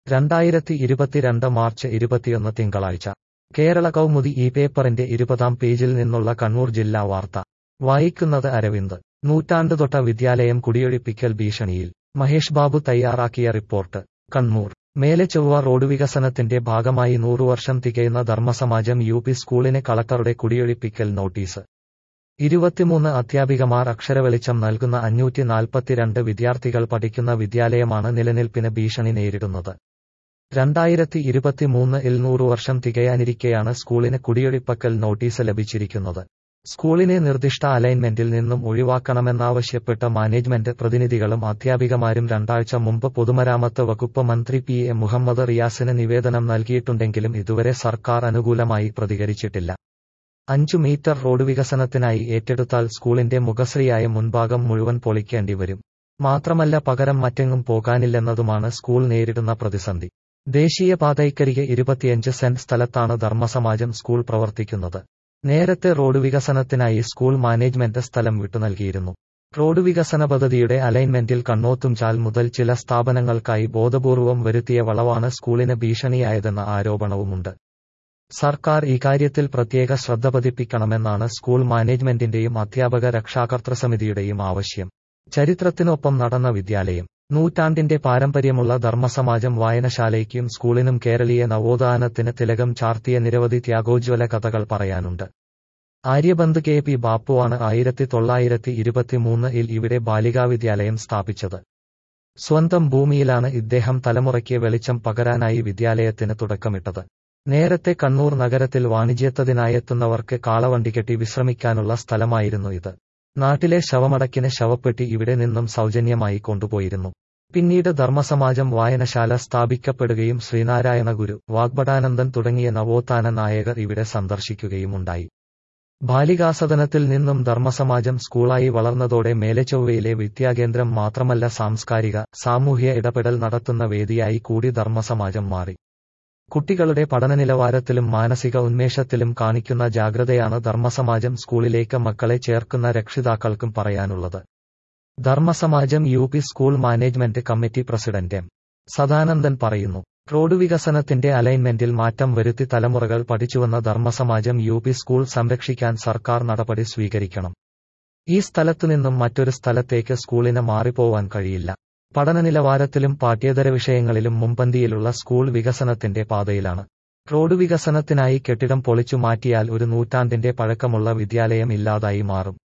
രണ്ടായിരത്തി ഇരുപത്തിരണ്ട് മാർച്ച് ഇരുപത്തിയൊന്ന് തിങ്കളാഴ്ച കേരള കൗമുദി ഈ പേപ്പറിന്റെ ഇരുപതാം പേജിൽ നിന്നുള്ള കണ്ണൂർ ജില്ലാ വാർത്ത വായിക്കുന്നത് അരവിന്ദ് നൂറ്റാണ്ട് തൊട്ട വിദ്യാലയം കുടിയൊഴിപ്പിക്കൽ ഭീഷണിയിൽ മഹേഷ് ബാബു തയ്യാറാക്കിയ റിപ്പോർട്ട് കണ്ണൂർ മേലെ ചൊവ്വ റോഡ് വികസനത്തിന്റെ ഭാഗമായി നൂറുവർഷം തികയുന്ന ധർമ്മസമാജം യു പി സ്കൂളിന് കളക്ടറുടെ കുടിയൊഴിപ്പിക്കൽ നോട്ടീസ് ഇരുപത്തിമൂന്ന് അധ്യാപികമാർ അക്ഷരവെളിച്ചം നൽകുന്ന അഞ്ഞൂറ്റി നാൽപ്പത്തിരണ്ട് വിദ്യാർത്ഥികൾ പഠിക്കുന്ന വിദ്യാലയമാണ് നിലനിൽപ്പിന് ഭീഷണി നേരിടുന്നത് രണ്ടായിരത്തി ഇരുപത്തിമൂന്ന് ഇൽ നൂറുവർഷം തികയാനിരിക്കെയാണ് സ്കൂളിന് കുടിയൊഴിപ്പക്കൽ നോട്ടീസ് ലഭിച്ചിരിക്കുന്നത് സ്കൂളിനെ നിർദ്ദിഷ്ട അലൈൻമെന്റിൽ നിന്നും ഒഴിവാക്കണമെന്നാവശ്യപ്പെട്ട മാനേജ്മെന്റ് പ്രതിനിധികളും അധ്യാപികമാരും രണ്ടാഴ്ച മുമ്പ് പൊതുമരാമത്ത് വകുപ്പ് മന്ത്രി പി എ മുഹമ്മദ് റിയാസിന് നിവേദനം നൽകിയിട്ടുണ്ടെങ്കിലും ഇതുവരെ സർക്കാർ അനുകൂലമായി പ്രതികരിച്ചിട്ടില്ല അഞ്ചു മീറ്റർ റോഡ് വികസനത്തിനായി ഏറ്റെടുത്താൽ സ്കൂളിന്റെ മുഖശ്രീയായ മുൻഭാഗം മുഴുവൻ പൊളിക്കേണ്ടി വരും മാത്രമല്ല പകരം മറ്റെങ്ങും പോകാനില്ലെന്നതുമാണ് സ്കൂൾ നേരിടുന്ന പ്രതിസന്ധി ദേശീയപാതയ്ക്കരികെ ഇരുപത്തിയഞ്ച് സെന്റ് സ്ഥലത്താണ് ധർമ്മസമാജം സ്കൂൾ പ്രവർത്തിക്കുന്നത് നേരത്തെ റോഡ് വികസനത്തിനായി സ്കൂൾ മാനേജ്മെന്റ് സ്ഥലം വിട്ടുനൽകിയിരുന്നു റോഡ് വികസന പദ്ധതിയുടെ അലൈൻമെന്റിൽ കണ്ണോത്തുംചാൽ മുതൽ ചില സ്ഥാപനങ്ങൾക്കായി ബോധപൂർവം വരുത്തിയ വളവാണ് സ്കൂളിന് ഭീഷണിയായതെന്ന ആരോപണവുമുണ്ട് സർക്കാർ ഇക്കാര്യത്തിൽ പ്രത്യേക ശ്രദ്ധ പതിപ്പിക്കണമെന്നാണ് സ്കൂൾ മാനേജ്മെന്റിന്റെയും അധ്യാപക രക്ഷാകർതൃസമിതിയുടെയും ആവശ്യം ചരിത്രത്തിനൊപ്പം നടന്ന വിദ്യാലയം നൂറ്റാണ്ടിന്റെ പാരമ്പര്യമുള്ള ധർമ്മസമാജം വായനശാലയ്ക്കും സ്കൂളിനും കേരളീയ നവോത്ഥാനത്തിന് തിലകം ചാർത്തിയ നിരവധി ത്യാഗോജ്വല കഥകൾ പറയാനുണ്ട് ആര്യബന്ദ് കെ പി ബാപ്പുവാണ് ആയിരത്തി തൊള്ളായിരത്തി ഇരുപത്തിമൂന്നിൽ ഇവിടെ ബാലികാവിദ്യാലയം സ്ഥാപിച്ചത് സ്വന്തം ഭൂമിയിലാണ് ഇദ്ദേഹം തലമുറയ്ക്ക് വെളിച്ചം പകരാനായി വിദ്യാലയത്തിന് തുടക്കമിട്ടത് നേരത്തെ കണ്ണൂർ നഗരത്തിൽ വാണിജ്യത്തതിനായെത്തുന്നവർക്ക് കാളവണ്ടി കെട്ടി വിശ്രമിക്കാനുള്ള സ്ഥലമായിരുന്നു ഇത് നാട്ടിലെ ശവമടക്കിന് ശവപ്പെട്ടി ഇവിടെ നിന്നും സൗജന്യമായി കൊണ്ടുപോയിരുന്നു പിന്നീട് ധർമ്മസമാജം വായനശാല സ്ഥാപിക്കപ്പെടുകയും ശ്രീനാരായണ ഗുരു വാഗ്ഭടാനന്ദൻ തുടങ്ങിയ നവോത്ഥാന നായകർ ഇവിടെ സന്ദർശിക്കുകയുമുണ്ടായി ബാലികാസദനത്തിൽ നിന്നും ധർമ്മസമാജം സ്കൂളായി വളർന്നതോടെ മേലച്ചൊവ്വയിലെ വിദ്യാകേന്ദ്രം മാത്രമല്ല സാംസ്കാരിക സാമൂഹ്യ ഇടപെടൽ നടത്തുന്ന വേദിയായി കൂടി ധർമ്മസമാജം മാറി കുട്ടികളുടെ പഠന നിലവാരത്തിലും മാനസിക ഉന്മേഷത്തിലും കാണിക്കുന്ന ജാഗ്രതയാണ് ധർമ്മസമാജം സ്കൂളിലേക്ക് മക്കളെ ചേർക്കുന്ന രക്ഷിതാക്കൾക്കും പറയാനുള്ളത് Dharmasamajam U P school management committee president M Sadanandan പറയുന്നു റോഡ് വികസനത്തിന്റെ അലൈൻമെന്റിൽ മാറ്റം വരുത്തി തലമുറകൾ പഠിച്ചുവന്ന ധർമ്മസമാജം യു പി സ്കൂൾ സംരക്ഷിക്കാൻ സർക്കാർ നടപടി സ്വീകരിക്കണം ഈ സ്ഥലത്തുനിന്നും മറ്റൊരു സ്ഥലത്തേക്ക് സ്കൂളിന് മാറിപ്പോവാൻ കഴിയില്ല പഠന നിലവാരത്തിലും പാഠ്യേതര വിഷയങ്ങളിലും മുമ്പന്തിയിലുള്ള സ്കൂൾ വികസനത്തിന്റെ പാതയിലാണ് റോഡ് വികസനത്തിനായി കെട്ടിടം പൊളിച്ചു മാറ്റിയാൽ ഒരു നൂറ്റാണ്ടിന്റെ പഴക്കമുള്ള വിദ്യാലയം ഇല്ലാതായി മാറും